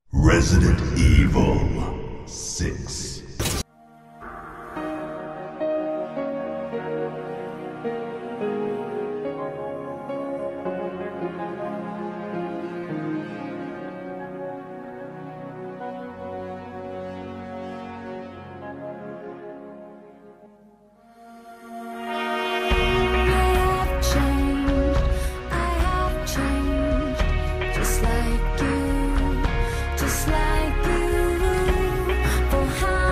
Resident Evil 6. I have changed, I have changed, just like you, just like you. For how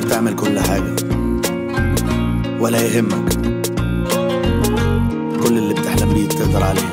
تعمل كل حاجة ولا يهمك كل اللي بتحلم بيه تقدر عليه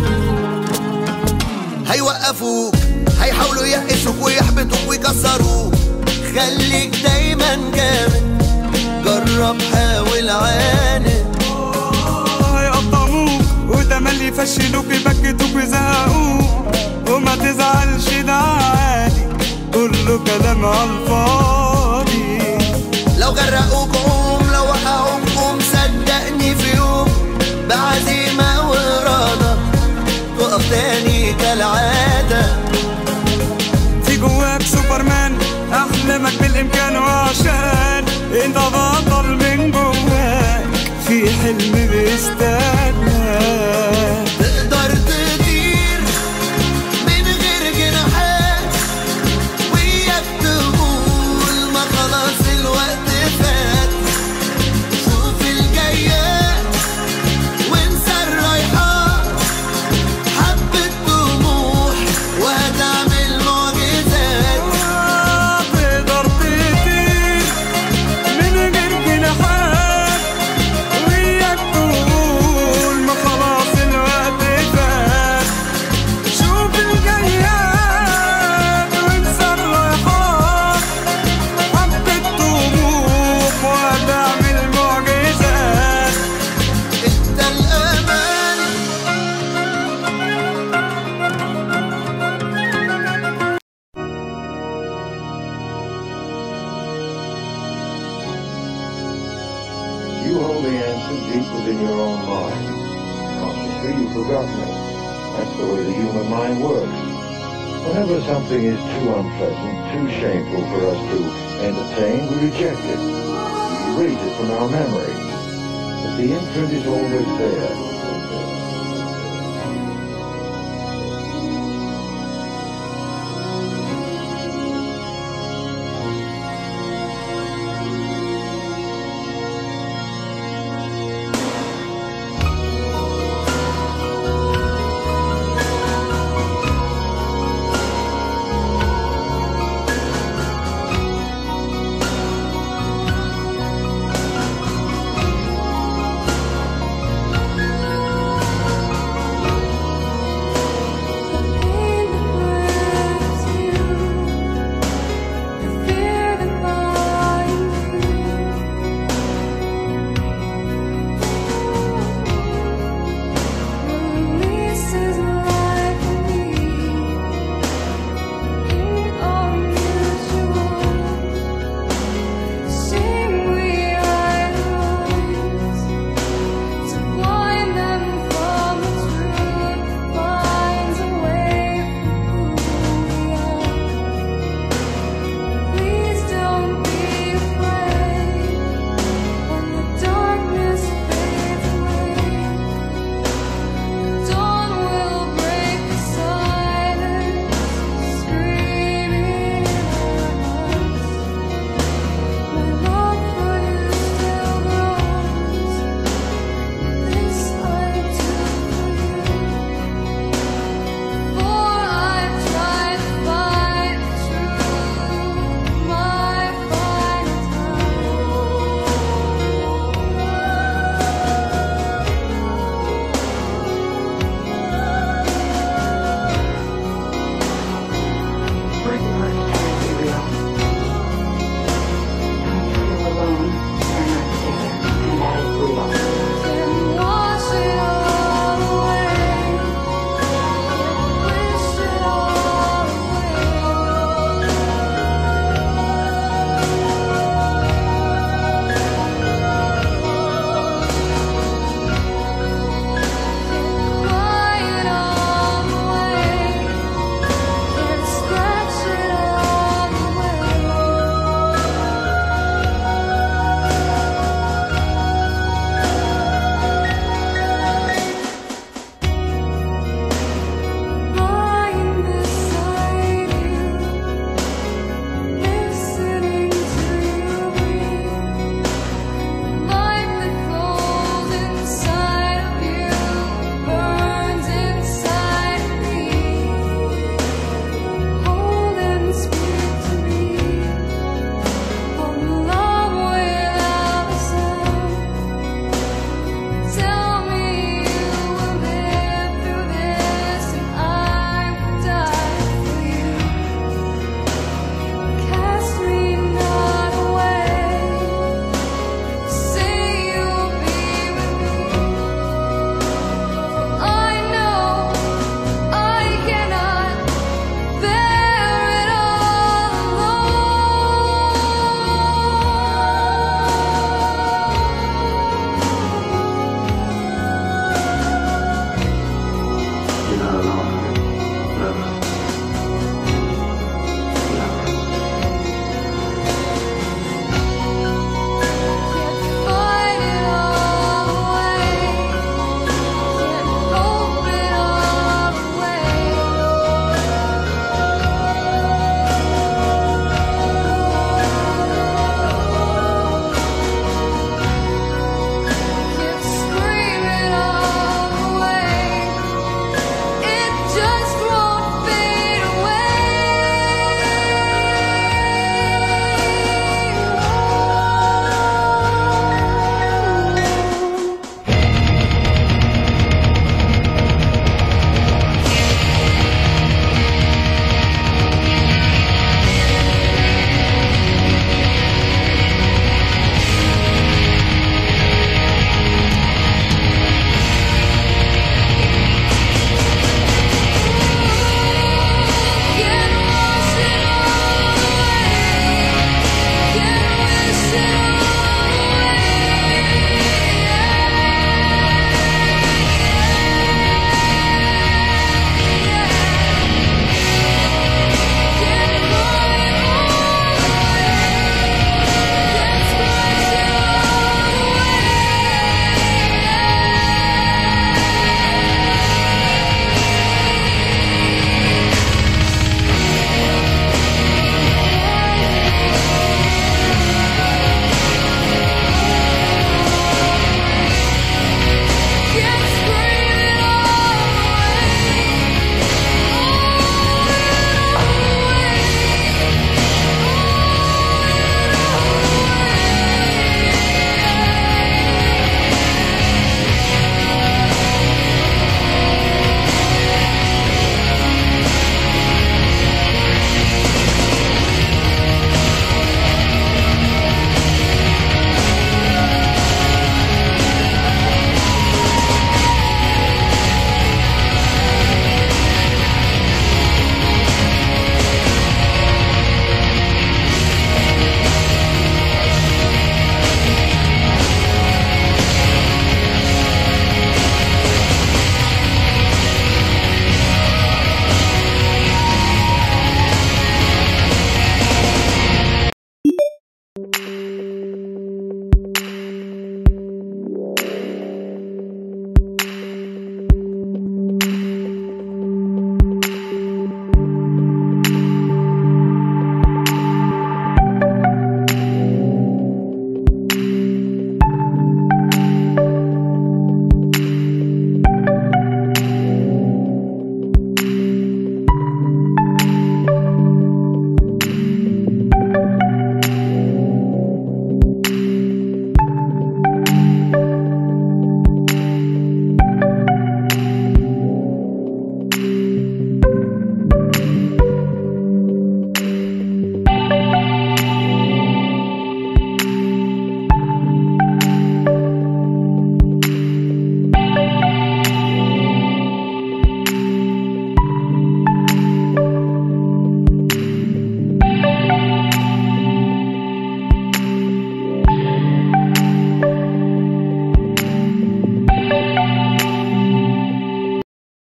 هيوقفوك هيحاولوا يقسوك ويحبطوك ويكسروك خليك دايما جامد جرب حاول عاند هيقطعوك وتملي يفشلوك يبكتوك ويزهقوك وما تزعلش ده عادي كله كلام عالفاضي لو غرقوك قوم لو وقعوك قوم صدقني في يوم بعزيمة وإرادة تقف تاني كالعادة في جواك سوبرمان احلامك بالامكان وعشان انت بطل من جواك في حلم بيستناك تقدر تطير من غير جناحات وياك تقول ما خلاص الوقت فات شوف الجايات وانسى الرايحات حبة طموح وهتعمل معجزات تقدر تطير من غير جناحات وياك تقول ما خلاص الوقت فات شوف الجياد وانسى الرايحات حبة طموح وهتعمل معجزات انت الأمان You hold the answer deep within your own mind. Consciously, you've forgotten it. That's the way the human mind works. Whenever something is too unpleasant, too shameful for us to entertain, we reject it. We erase it from our memory. But the imprint is always there,